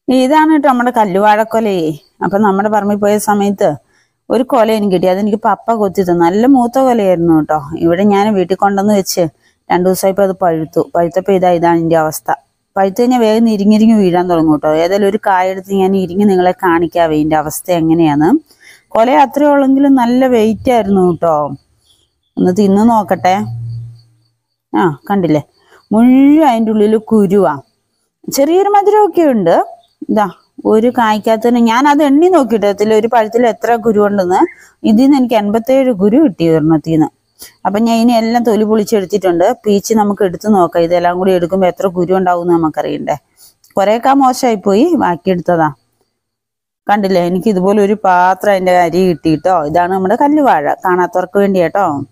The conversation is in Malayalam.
ഇതാണ് കേട്ടോ നമ്മുടെ കല്ലുവാഴക്കൊലയെ അപ്പൊ നമ്മുടെ പറമ്പിൽ പോയ സമയത്ത് ഒരു കൊല എനിക്ക് കിട്ടി അതെനിക്ക് പപ്പ കൊത്തി തന്നു നല്ല മൂത്ത കൊലയായിരുന്നു കേട്ടോ ഇവിടെ ഞാൻ വീട്ടിൽ കൊണ്ടുവന്ന് വെച്ച് രണ്ടു ദിവസമായപ്പോൾ അത് പഴുത്തു പഴുത്തപ്പോൾ ഇതാ ഇതാണ് എൻ്റെ അവസ്ഥ പഴുത്ത് കഴിഞ്ഞാൽ വേഗം ഇരിങ്ങിരിങ്ങി വീഴാൻ തുടങ്ങും കേട്ടോ ഏതായാലും ഒരു കായെടുത്ത് ഞാൻ ഇരിങ്ങി നിങ്ങളെ കാണിക്കാവേ ഇതിൻ്റെ അവസ്ഥ എങ്ങനെയാണ് കൊല അത്രേ ഉള്ളെങ്കിലും നല്ല വെയിറ്റ് ആയിരുന്നു കേട്ടോ ഒന്ന് തിന്ന് നോക്കട്ടെ ആ കണ്ടില്ലേ മുഴുവൻ അതിൻ്റെ ഉള്ളിൽ കുരുവാ ചെറിയൊരു മധുരമൊക്കെ ഉണ്ട് ഇതാ ഒരു കായ്ക്കകത്തിന് ഞാൻ അത് എണ്ണി നോക്കിയിട്ട് അതിൽ ഒരു പഴത്തിൽ എത്ര കുരു ഉണ്ടെന്ന് ഇതിൽ നിന്ന് എനിക്ക് എൺപത്തേഴ് കുരു കിട്ടി ഒരെണ്ണത്തിൽ നിന്ന് അപ്പൊ ഞാൻ ഇനി എല്ലാം തൊലി പൊളിച്ചെടുത്തിട്ടുണ്ട് പീച്ച് നമുക്ക് എടുത്ത് നോക്കാം ഇതെല്ലാം കൂടി എടുക്കുമ്പോൾ എത്ര കുരു ഉണ്ടാവും എന്ന് നമുക്കറിയണ്ടേ കുറേയൊക്കെ മോശമായി പോയി ബാക്കി എടുത്തതാ കണ്ടില്ലേ എനിക്ക് ഇതുപോലെ ഒരു പാത്രം അതിന്റെ അരി കിട്ടിയിട്ടോ ഇതാണ് നമ്മുടെ കല്ലുവാഴ കാണാത്തവർക്ക് വേണ്ടി കേട്ടോ